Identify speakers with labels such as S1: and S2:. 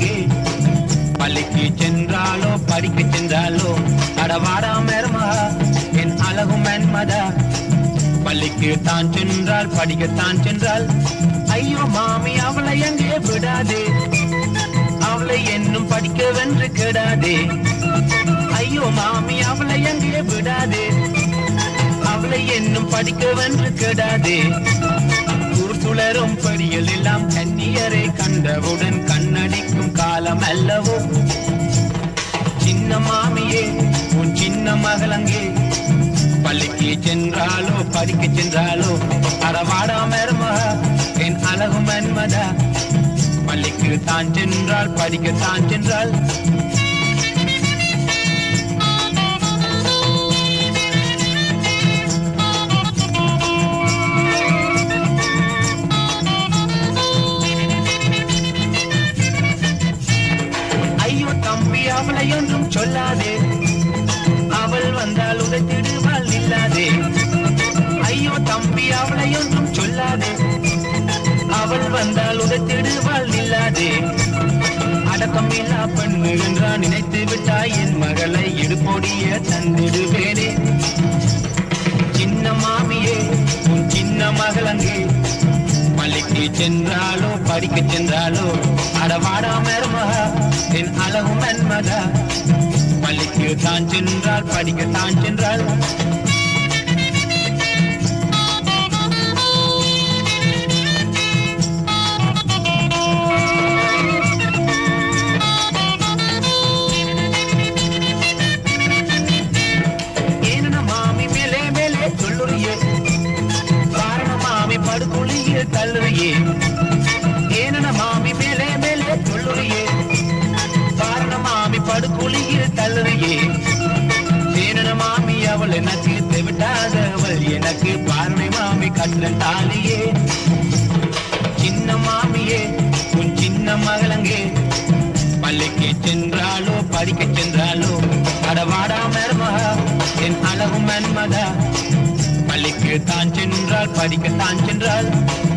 S1: மகளங்கே பள்ளிக்கு சென்றாலோ படிக்க சென்றாலோ அடவாடா மருமகா என் அழகு மன்மதா பள்ளிக்கு தான் சென்றால் படிக்கத்தான் சென்றால் ஐயோ மாமி அவளை எங்கே விடாதே அவளை என்னும் படிக்க வென்று கெடாதே ஐயோ மாமி அவளை எங்கே விடாதே அவளை என்னும் படிக்க வென்று கெடாதே ஊர் சுழரும் படிகள் எல்லாம் கன்னியரை கண்டவுடன் கண்ணடிக்கும் காலம் அல்லவோ சின்ன மாமியே உன் சின்ன மகளங்கே பள்ளிக்கு சென்றாலோ படிக்க சென்றாலோ அறவாடா மருமகா என் அழகு மன்மதா பள்ளிக்கு தான் சென்றால் படிக்க தான் சென்றால் ஐயோ தம்பி அவளை ஒன்றும் சொல்லாதே அவள் வந்தால் உதைத்திடுவாள் இல்லாதே ஐயோ தம்பி அவளை ஒன்றும் சொல்லாதே அவள் வந்தால் உதைத்திடுவாள் இல்லாதே அடக்கம் இல்லா பெண்ணு என்றா நினைத்து விட்டாய் என் மகளை இடுபொடிய தந்திடுவேனே சின்ன மாமியே உன் சின்ன மகளங்கே பள்ளிக்கு சென்றாலோ படிக்க சென்றாலோ அடவாடா மருமகா என் அழகு மன்மதா பள்ளிக்கு தான் சென்றால் படிக்க தான் சென்றால் ஏனன மாமி மேலே மேலே சொல்லுறியே காரண மாமி படுகுழியில் தள்ளுறியே ஏனன மாமி மேலே மேலே சொல்லுறியே காரண மாமி படுகுழியில் தள்ளுறியே ஏனன மாமி அவள் எனக்கு விட்டாதவள் எனக்கு பார்வை மாமி கண்ணன் தாலியே சின்ன மாமியே உன் சின்ன மகளங்கே பள்ளிக்கு சென்றாலோ படிக்க சென்றாலோ அடவாடா மருமகா என் அழகு மன்மதா பள்ளிக்கு தான் சென்றால் படிக்க தான் சென்றால்